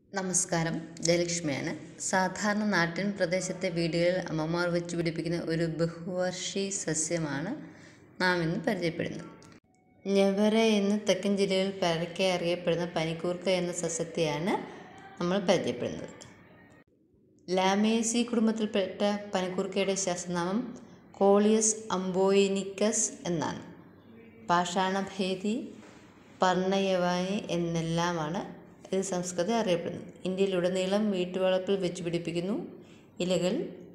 നമസ്കാരം ജയലക്ഷ്മിയാണ് സാധാരണ നാട്ടിൻ പ്രദേശത്തെ വീടുകളിൽ അമ്മമാർ വെച്ച് പിടിപ്പിക്കുന്ന ഒരു ബഹുവർഷി സസ്യമാണ് നാം ഇന്ന് പരിചയപ്പെടുന്നത് ഞവര എന്ന് തെക്കൻ ജില്ലകളിൽ പരക്കെ അറിയപ്പെടുന്ന പനിക്കൂർക്ക എന്ന സസ്യത്തെയാണ് നമ്മൾ പരിചയപ്പെടുന്നത് ലാമേസി കുടുംബത്തിൽപ്പെട്ട പനിക്കൂർക്കയുടെ ശാസ്ത്രനാമം കോളിയസ് അംബോയിനിക്കസ് എന്നാണ് പാഷാണഭേദി പർണയവാനി എന്നെല്ലാമാണ് ഇത് സംസ്കൃതം അറിയപ്പെടുന്നത് ഇന്ത്യയിലുടനീളം വീട്ടുവളപ്പിൽ വെച്ച് പിടിപ്പിക്കുന്നു ഇലകൾ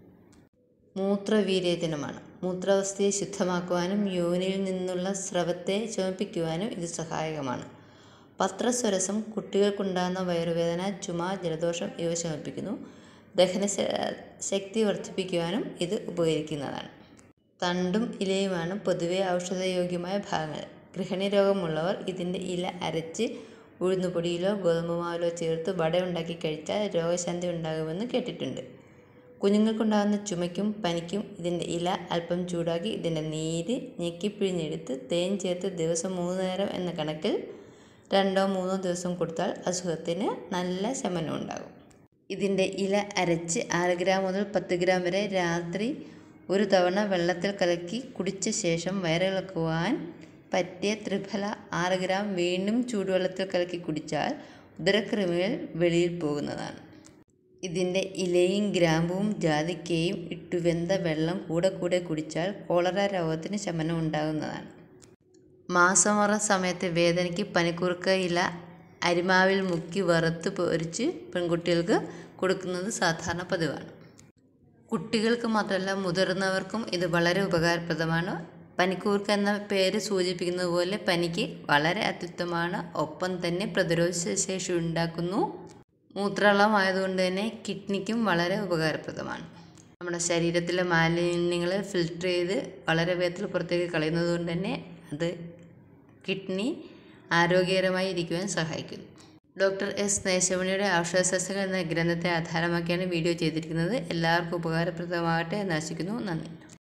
മൂത്രവീര്യത്തിനുമാണ് മൂത്രാവസ്ഥയെ ശുദ്ധമാക്കുവാനും യോനിയിൽ നിന്നുള്ള സ്രവത്തെ ചുമപ്പിക്കുവാനും ഇത് സഹായകമാണ് പത്രസ്വരസം കുട്ടികൾക്കുണ്ടാകുന്ന വയറുവേദന ചുമ ജലദോഷം ഇവ ശമിപ്പിക്കുന്നു ദഹന ശക്തി വർദ്ധിപ്പിക്കുവാനും ഇത് ഉപകരിക്കുന്നതാണ് തണ്ടും ഇലയുമാണ് പൊതുവെ ഔഷധയോഗ്യമായ ഭാഗങ്ങൾ ഗൃഹിണി രോഗമുള്ളവർ ഇതിൻ്റെ ഇല അരച്ച് ഉഴുന്നുപൊടിയിലോ ഗോതമ്പ് മാവിലോ ചേർത്ത് വട ഉണ്ടാക്കി കഴിച്ചാൽ രോഗശാന്തി ഉണ്ടാകുമെന്ന് കേട്ടിട്ടുണ്ട് കുഞ്ഞുങ്ങൾക്കുണ്ടാകുന്ന ചുമയ്ക്കും പനിക്കും ഇതിൻ്റെ ഇല അല്പം ചൂടാക്കി ഇതിൻ്റെ നീര് ഞെക്കിപ്പിഴിഞ്ഞെടുത്ത് തേൻ ചേർത്ത് ദിവസം മൂന്ന് നേരം എന്ന കണക്കിൽ രണ്ടോ മൂന്നോ ദിവസം കൊടുത്താൽ അസുഖത്തിന് നല്ല ശമനം ഉണ്ടാകും ഇതിൻ്റെ ഇല അരച്ച് ആറ് ഗ്രാം മുതൽ പത്ത് ഗ്രാം വരെ രാത്രി ഒരു തവണ വെള്ളത്തിൽ കലക്കി കുടിച്ച ശേഷം വയറിളക്കുവാൻ പറ്റിയ ത്രിഫല ആറ് ഗ്രാം വീണ്ടും ചൂടുവെള്ളത്തിൽ കലക്കി കുടിച്ചാൽ ഉദരക്രിമികൾ വെളിയിൽ പോകുന്നതാണ് ഇതിൻ്റെ ഇലയും ഗ്രാമ്പും ജാതിക്കയും ഇട്ടു വെന്ത വെള്ളം കൂടെ കൂടെ കുടിച്ചാൽ കോളറ രോഗത്തിന് ശമനം ഉണ്ടാകുന്നതാണ് മാസമുറ സമയത്ത് വേദനയ്ക്ക് പനിക്കൂർക്ക ഇല അരിമാവിൽ മുക്കി വറുത്ത് പൊരിച്ച് പെൺകുട്ടികൾക്ക് കൊടുക്കുന്നത് സാധാരണ പതിവാണ് കുട്ടികൾക്ക് മാത്രമല്ല മുതിർന്നവർക്കും ഇത് വളരെ ഉപകാരപ്രദമാണ് പനിക്കൂർക്ക എന്ന പേര് സൂചിപ്പിക്കുന്നത് പോലെ പനിക്ക് വളരെ അത്യുത്തമമാണ് ഒപ്പം തന്നെ പ്രതിരോധ ശേഷി ഉണ്ടാക്കുന്നു മൂത്രളമായതുകൊണ്ട് തന്നെ കിഡ്നിക്കും വളരെ ഉപകാരപ്രദമാണ് നമ്മുടെ ശരീരത്തിലെ മാലിന്യങ്ങളെ ഫിൽട്ടർ ചെയ്ത് വളരെ വേഗത്തിൽ പുറത്തേക്ക് കളയുന്നത് കൊണ്ട് തന്നെ അത് കിഡ്നി ആരോഗ്യകരമായി ഇരിക്കുവാൻ സഹായിക്കുന്നു ഡോക്ടർ എസ് നേശമണിയുടെ ഔഷധസസ്യങ്ങൾ എന്ന ഗ്രന്ഥത്തെ ആധാരമാക്കിയാണ് വീഡിയോ ചെയ്തിരിക്കുന്നത് എല്ലാവർക്കും ഉപകാരപ്രദമാകട്ടെ എന്ന് ആശിക്കുന്നു നന്ദി